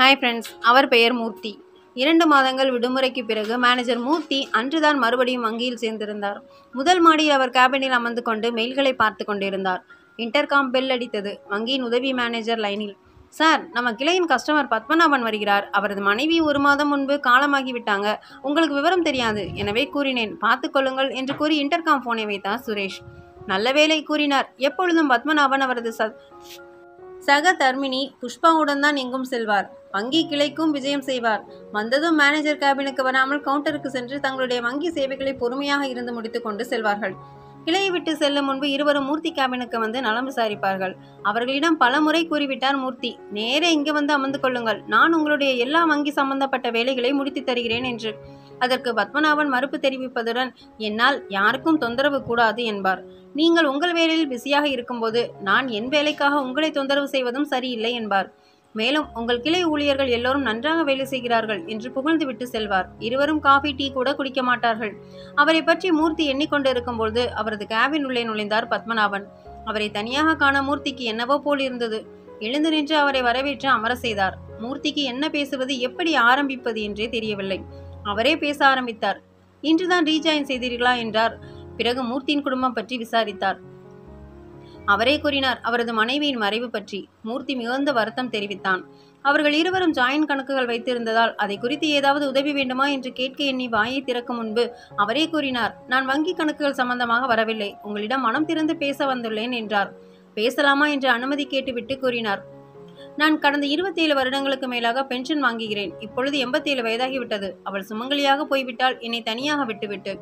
hi friends அவர் பெயர் மூர்த்தி இரண்டு மாதங்கள் விடுமுறைக்கு பிறகு மேனேஜர் மூர்த்தி அன்றுதான் மறுபடியும் வங்கியில் சேர்ந்திருந்தார் முதல் மாடியில் அவர் கேபினில் அமர்ந்து கொண்டு மெயில்களை பார்த்து கொண்டிருந்தார் இன்டர்காம் பெல் அடித்தது வங்கியின் உதவி மேனேஜர் லைனில் சார் நம்ம கிளையின் கஸ்டமர் பத்மநாபன் வருகிறார் அவரது மனைவி ஒரு மாதம் முன்பு காலமாகி விட்டாங்க உங்களுக்கு விவரம் தெரியாது எனவே கூறினேன் பார்த்துக் கொள்ளுங்கள் என்று கூறி இன்டர்காம் போனை வைத்தார் சுரேஷ் நல்ல வேலை கூறினார் எப்பொழுதும் பத்மநாபன் அவரது ச சக தர்மினி புஷ்பாவுடன் தான் எங்கும் செல்வார் வங்கி கிளைக்கும் விஜயம் செய்வார் வந்ததும் மேனேஜர் கேபினுக்கு வராமல் கவுண்டருக்கு சென்று தங்களுடைய வங்கி சேவைகளை பொறுமையாக இருந்து முடித்துக் கொண்டு செல்வார்கள் கிளையை விட்டு செல்லும் முன்பு இருவரும் மூர்த்தி கேபினுக்கு வந்து நலம் விசாரிப்பார்கள் அவர்களிடம் பல முறை கூறிவிட்டார் மூர்த்தி நேரே இங்கே வந்து அமர்ந்து கொள்ளுங்கள் நான் உங்களுடைய எல்லா வங்கி சம்பந்தப்பட்ட வேலைகளை முடித்து தருகிறேன் என்று அதற்கு பத்மநாபன் மறுப்பு தெரிவிப்பதுடன் என்னால் யாருக்கும் தொந்தரவு கூடாது என்பார் நீங்கள் உங்கள் வேலையில் பிஸியாக இருக்கும்போது நான் என் வேலைக்காக உங்களை தொந்தரவு செய்வதும் சரியில்லை என்பார் மேலும் உங்கள் கிளை ஊழியர்கள் எல்லோரும் நன்றாக வேலை செய்கிறார்கள் என்று புகழ்ந்துவிட்டு செல்வார் இருவரும் காஃபி டீ கூட குடிக்க மாட்டார்கள் அவரை பற்றி மூர்த்தி எண்ணிக்கொண்டிருக்கும் பொழுது அவரது கேபின் உள்ளே நுழைந்தார் பத்மநாபன் அவரை தனியாக காண மூர்த்திக்கு என்னவோ போல் இருந்தது எழுந்து நின்று அவரை வரவேற்று அமர செய்தார் மூர்த்திக்கு என்ன பேசுவது எப்படி ஆரம்பிப்பது என்றே தெரியவில்லை அவரே பேச ஆரம்பித்தார் இன்றுதான் ரீஜாயின் செய்தீர்களா என்றார் பிறகு மூர்த்தியின் குடும்பம் பற்றி விசாரித்தார் அவரே கூறினார் அவரது மனைவியின் மறைவு பற்றி மூர்த்தி மிகுந்த வருத்தம் தெரிவித்தான் அவர்கள் இருவரும் ஜாயின் கணக்குகள் வைத்திருந்ததால் அதை குறித்து ஏதாவது உதவி வேண்டுமா என்று கேட்க எண்ணி வாயை திறக்கும் முன்பு அவரே கூறினார் நான் வங்கி கணக்குகள் சம்பந்தமாக வரவில்லை உங்களிடம் மனம் திறந்து பேச வந்துள்ளேன் என்றார் பேசலாமா என்று அனுமதி கேட்டுவிட்டு கூறினார் நான் கடந்த இருபத்தேழு வருடங்களுக்கு மேலாக பென்ஷன் வாங்குகிறேன் இப்பொழுது எண்பத்தேழு வயதாகிவிட்டது அவள் சுமங்கலியாக போய்விட்டால் என்னை தனியாக விட்டுவிட்டு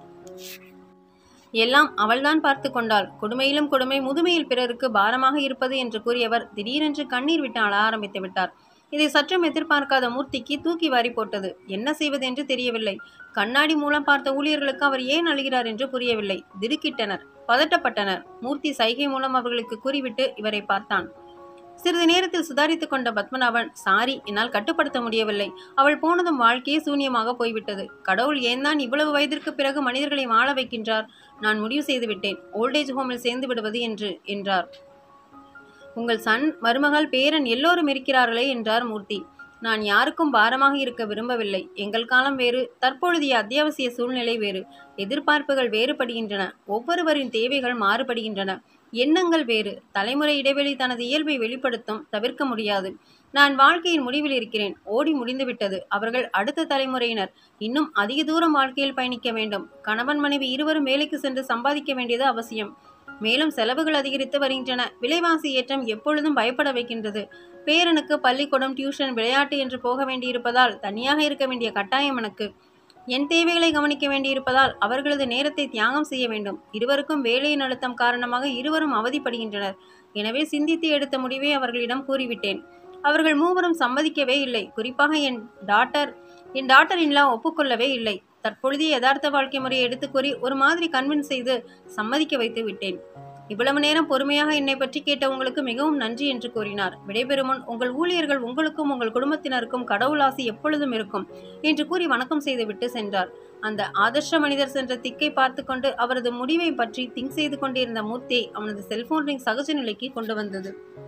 எல்லாம் அவள்தான் பார்த்து கொண்டாள் கொடுமையிலும் கொடுமை முதுமையில் பிறருக்கு பாரமாக இருப்பது என்று கூறியவர் திடீரென்று கண்ணீர் விட்டு அழ ஆரம்பித்து விட்டார் இதை சற்றும் எதிர்பார்க்காத மூர்த்திக்கு தூக்கி வாரி போட்டது என்ன செய்வது என்று தெரியவில்லை கண்ணாடி மூலம் பார்த்த ஊழியர்களுக்கு அவர் ஏன் அழுகிறார் என்று புரியவில்லை திடுக்கிட்டனர் பதட்டப்பட்டனர் மூர்த்தி சைகை மூலம் அவர்களுக்கு கூறிவிட்டு இவரை பார்த்தான் சிறிது நேரத்தில் சுதாரித்துக் கொண்ட பத்மநாபன் சாரி என்னால் கட்டுப்படுத்த முடியவில்லை அவள் போனதும் வாழ்க்கையே சூன்யமாக போய்விட்டது கடவுள் ஏன் தான் இவ்வளவு வயதிற்கு பிறகு மனிதர்களை வாழ வைக்கின்றார் நான் முடிவு செய்து விட்டேன் ஓல்டேஜ் ஹோமில் சேர்ந்து விடுவது என்று என்றார் உங்கள் சன் மருமகள் பேரன் எல்லோரும் இருக்கிறார்களே என்றார் மூர்த்தி நான் யாருக்கும் பாரமாக இருக்க விரும்பவில்லை எங்கள் காலம் வேறு தற்பொழுதைய அத்தியாவசிய சூழ்நிலை வேறு எதிர்பார்ப்புகள் வேறுபடுகின்றன ஒவ்வொருவரின் தேவைகள் மாறுபடுகின்றன எண்ணங்கள் வேறு தலைமுறை இடைவெளி தனது இயல்பை வெளிப்படுத்தும் தவிர்க்க முடியாது நான் வாழ்க்கையின் முடிவில் இருக்கிறேன் ஓடி முடிந்துவிட்டது அவர்கள் அடுத்த தலைமுறையினர் இன்னும் அதிக தூரம் வாழ்க்கையில் பயணிக்க வேண்டும் கணவன் மனைவி இருவரும் வேலைக்கு சென்று சம்பாதிக்க வேண்டியது அவசியம் மேலும் செலவுகள் அதிகரித்து வருகின்றன விலைவாசி ஏற்றம் எப்பொழுதும் பயப்பட வைக்கின்றது பேரனுக்கு பள்ளிக்கூடம் டியூஷன் விளையாட்டு என்று போக வேண்டியிருப்பதால் தனியாக இருக்க வேண்டிய கட்டாயம் எனக்கு என் தேவைகளை கவனிக்க வேண்டியிருப்பதால் அவர்களது நேரத்தை தியாகம் செய்ய வேண்டும் இருவருக்கும் வேலையின் அழுத்தம் காரணமாக இருவரும் அவதிப்படுகின்றனர் எனவே சிந்தித்து எடுத்த முடிவை அவர்களிடம் கூறிவிட்டேன் அவர்கள் மூவரும் சம்மதிக்கவே இல்லை குறிப்பாக என் டாட்டர் என் டாட்டர் இன்லா ஒப்புக்கொள்ளவே இல்லை தற்பொழுதைய யதார்த்த வாழ்க்கை முறையை எடுத்து கூறி ஒரு மாதிரி கன்வின்ஸ் செய்து சம்மதிக்க வைத்து விட்டேன் இவ்வளவு நேரம் பொறுமையாக என்னை பற்றி கேட்ட உங்களுக்கு மிகவும் நன்றி என்று கூறினார் விடைபெறும் முன் உங்கள் ஊழியர்கள் உங்களுக்கும் உங்கள் குடும்பத்தினருக்கும் கடவுள் ஆசி எப்பொழுதும் இருக்கும் என்று கூறி வணக்கம் செய்துவிட்டு சென்றார் அந்த ஆதர்ஷ மனிதர் சென்ற திக்கை பார்த்து கொண்டு அவரது முடிவை பற்றி திங்க் செய்து கொண்டிருந்த மூர்த்தியை அவனது செல்போன் ரிங் சகஜ நிலைக்கு கொண்டு வந்தது